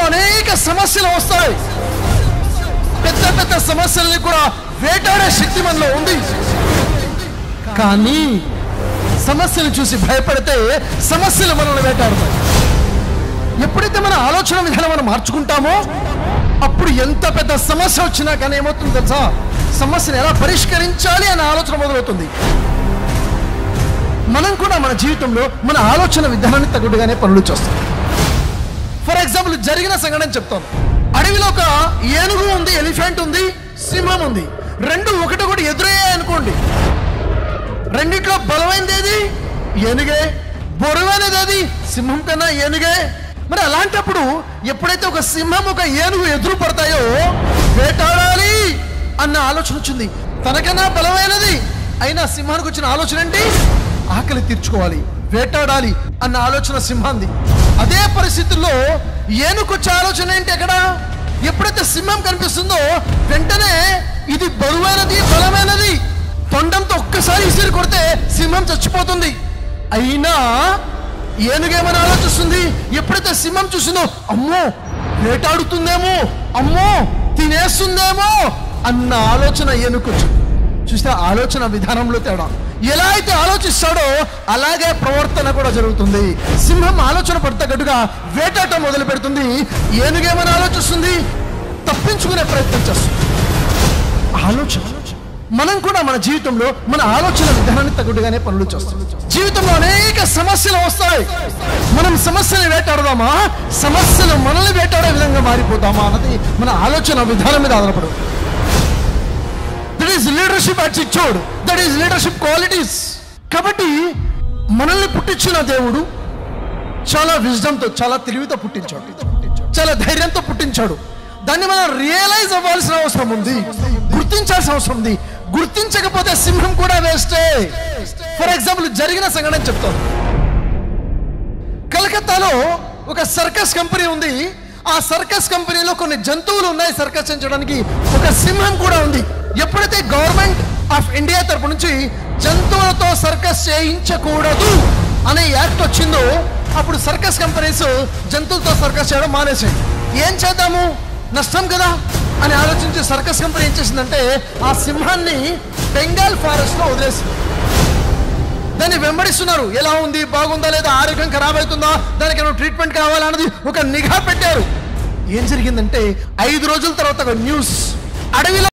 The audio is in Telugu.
అనేక సమస్యలు వస్తాయి పెద్ద పెద్ద సమస్యల్ని కూడా వేటాడే శక్తి మనలో ఉంది కానీ సమస్యలు చూసి భయపడితే సమస్యలు మనల్ని వేటాడుతాయి ఎప్పుడైతే మన ఆలోచన విధానం మనం మార్చుకుంటామో అప్పుడు ఎంత పెద్ద సమస్య వచ్చినా కానీ ఏమవుతుంది తెలుసా సమస్యను ఎలా పరిష్కరించాలి అనే ఆలోచన మొదలవుతుంది మనం కూడా మన జీవితంలో మన ఆలోచన విధానాన్ని తగ్గట్టుగానే పనులు చేస్తాం ఫర్ ఎగ్జాంపుల్ జరిగిన సంఘటన చెప్తాను అడవిలో ఒక ఏనుగు ఉంది ఎలిఫెంట్ ఉంది సింహం ఉంది రెండు ఒకటి కూడా ఎదురయ్యాయి అనుకోండి రెండిట్లో బలమైనది ఏది ఏనుగే బరువైనది అది సింహం కన్నా ఏనుగే మరి అలాంటప్పుడు ఎప్పుడైతే ఒక సింహం ఒక ఏనుగు ఎదురు పడతాయో వేటాడాలి అన్న ఆలోచన వచ్చింది తనకన్నా బలమైనది అయినా సింహానికి వచ్చిన ఆలోచన ఏంటి ఆకలి తీర్చుకోవాలి వేటాడాలి అన్న ఆలోచన సింహాంది అదే పరిస్థితుల్లో ఏనుకొచ్చే ఆలోచన ఏంటి అక్కడ ఎప్పుడైతే సింహం కనిపిస్తుందో వెంటనే ఇది బరువైనది బలమైనది తొండంతో ఒక్కసారి ఇసిరి కొడితే సింహం చచ్చిపోతుంది అయినా ఏనుగేమని ఆలోచిస్తుంది ఎప్పుడైతే సింహం చూసిందో అమ్మో వేటాడుతుందేమో అమ్మో తినేస్తుందేమో అన్న ఆలోచన ఏనుకొచ్చు చూస్తే ఆలోచన విధానంలో తేడా ఎలా అయితే ఆలోచిస్తాడో అలాగే ప్రవర్తన కూడా జరుగుతుంది సింహం ఆలోచన పడతగట్టుగా వేటాటం మొదలు పెడుతుంది ఏనుగేమని ఆలోచిస్తుంది తప్పించుకునే ప్రయత్నం చేస్తుంది ఆలోచన మనం కూడా మన జీవితంలో మన ఆలోచన విధానాన్ని తగ్గట్టుగానే పనులు చేస్తాం జీవితంలో అనేక సమస్యలు వస్తాయి మనం సమస్యలు వేటాడదామా సమస్యలు మనల్ని వేటాడే విధంగా మారిపోతామా అన్నది మన ఆలోచన విధానం మీద ఆధారపడు that is leadership attitude that is leadership qualities కాబట్టి మనల్ని పుట్టించిన దేవుడు చాలా విజ్డంతో చాలా తెలివితో పుట్టించాడు చాలా ధైర్యంతో పుట్టించాడు దాన్ని మనం రియలైజ్ అవ్వాల్సిన అవసరం ఉంది గుర్తించాల్సిన అవసరం ఉంది గుర్తించకపోతే సింహం కూడా వేస్టే ఫర్ ఎగ్జాంపుల్ జరిగిన సంఘటన చెప్తాను కలకత్తాలో ఒక సర్కస్ కంపెనీ ఉంది ఆ సర్కస్ కంపెనీలో కొన్ని జంతువులు ఉన్నాయి సర్కస్ చేయించడానికి ఒక సింహం కూడా ఉంది ఎప్పుడైతే గవర్నమెంట్ ఆఫ్ ఇండియా తరపు నుంచి జంతువులతో సర్కస్ చేయించకూడదు అనే యాక్ట్ వచ్చిందో అప్పుడు సర్కస్ కంపెనీస్ జంతువులతో సర్కస్ చేయడం మానేసాయి ఏం చేద్దాము నష్టం కదా అని ఆలోచించి సర్కస్ కంపెనీ ఏం చేసిందంటే ఆ సింహాన్ని బెంగాల్ ఫారెస్ట్ లో వదిలేసింది దాన్ని వెంబడిస్తున్నారు ఎలా ఉంది బాగుందా లేదా ఆరోగ్యం ఖరాబ్ అవుతుందా దానికి ఏమైనా ట్రీట్మెంట్ కావాలా అన్నది ఒక నిఘా పెట్టారు ఏం జరిగిందంటే ఐదు రోజుల తర్వాత ఒక న్యూస్ అడవిలో